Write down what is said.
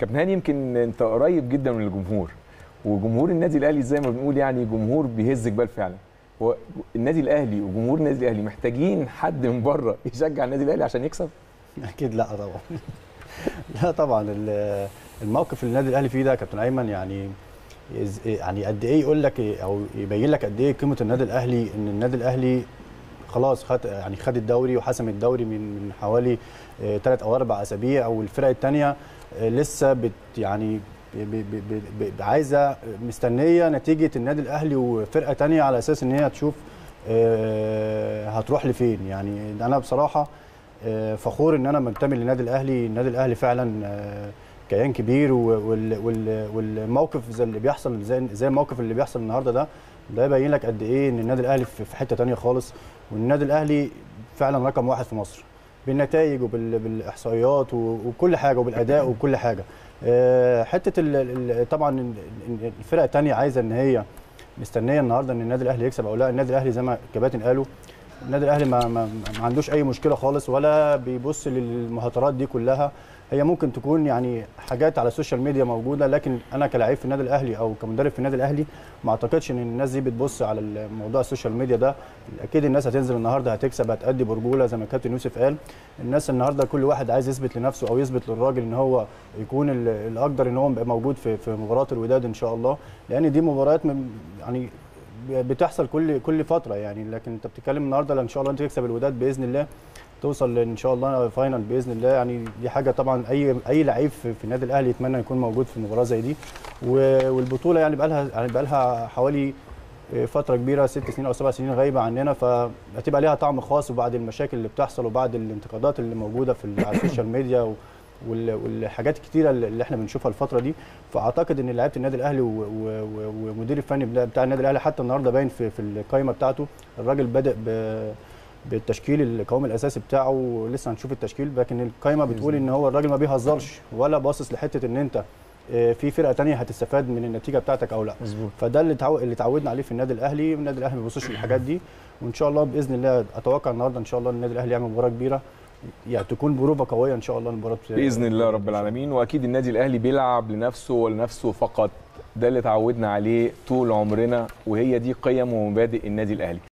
كابتن هاني يمكن انت قريب جدا من الجمهور وجمهور النادي الاهلي زي ما بنقول يعني جمهور بيهز جبال فعلا هو النادي الاهلي وجمهور النادي الاهلي محتاجين حد من بره يشجع النادي الاهلي عشان يكسب اكيد لا طبعا لا طبعا ال- الموقف اللي النادي الاهلي فيه ده يا كابتن ايمن يعني يز- يعني قد ايه يقول لك إيه او يبين لك قد ايه قيمه النادي الاهلي ان النادي الاهلي خلاص خد يعني خد الدوري وحسم الدوري من من حوالي ثلاث او اربع اسابيع والفرق الثانيه لسه بت يعني ب- ب- ب- ب- ب- عايزه مستنيه نتيجه النادي الاهلي وفرقه تانية على اساس ان هي تشوف آه، هتروح لفين يعني انا بصراحه آه، فخور ان انا منتمي للنادي الاهلي النادي الاهلي فعلا آه، كيان كبير و- وال- وال- والموقف زي اللي بيحصل زي زي الموقف اللي بيحصل النهارده ده ده يبين لك قد ايه ان النادي الاهلي في في حته تانية خالص والنادي الاهلي فعلا رقم واحد في مصر بالنتائج وبالاحصائيات و- وكل حاجه وبالاداء وكل حاجه آه، حته ال- ال- طبعا ال- ال- الفرقه الثانيه عايزه ان هي مستنيه النهارده ان النادي الاهلي يكسب او لا النادي الاهلي زي ما الكباتن قالوا النادي الاهلي ما, ما, ما عندوش اي مشكله خالص ولا بيبص للمهاترات دي كلها هي ممكن تكون يعني حاجات على السوشيال ميديا موجوده لكن انا كلاعب في النادي الاهلي او كمدرب في النادي الاهلي ما اعتقدش ان الناس دي بتبص على الموضوع السوشيال ميديا ده اكيد الناس هتنزل النهارده هتكسب هتأدي برجوله زي ما الكابتن يوسف قال الناس النهارده كل واحد عايز يثبت لنفسه او يثبت للراجل ان هو يكون ال- الاقدر ان هو يبقى موجود في في مباراه الوداد ان شاء الله لان دي مباريات من- يعني بتحصل كل كل فتره يعني لكن انت بتتكلم النهارده ان شاء الله انت تكسب الوداد باذن الله توصل ان شاء الله فاينل باذن الله يعني دي حاجه طبعا اي اي لعيب في, في النادي الاهلي يتمنى يكون موجود في مباراه زي دي و- والبطوله يعني بقى لها يعني بقى لها حوالي فتره كبيره ست سنين او سبع سنين غايبه عننا فهتبقى ليها طعم خاص وبعد المشاكل اللي بتحصل وبعد الانتقادات اللي موجوده في ال- على السوشيال ميديا و- وال- والحاجات الكتيره اللي احنا بنشوفها الفتره دي فاعتقد ان لعيبه النادي الاهلي و- و- و- ومدير الفني بتاع بتاع النادي الاهلي حتى النهارده باين في في القائمه بتاعته الراجل بادئ ب بالتشكيل القوام الاساسي بتاعه لسه هنشوف التشكيل لكن القائمه بتقول ان هو الراجل ما بيهزرش ولا باصص لحته ان انت آه، في فرقه تانية هتستفاد من النتيجه بتاعتك او لا مظبوط فده اللي تعو... اللي اتعودنا عليه في النادي الاهلي النادي الاهلي ما بيبصش للحاجات دي وان شاء الله باذن الله اتوقع النهارده ان شاء الله النادي الاهلي يعمل مباراه كبيره يعني تكون بروفه قويه ان شاء الله المباراه باذن الله رب العالمين واكيد النادي الاهلي بيلعب لنفسه ولنفسه فقط ده اللي اتعودنا عليه طول عمرنا وهي دي قيم ومبادئ النادي الاهلي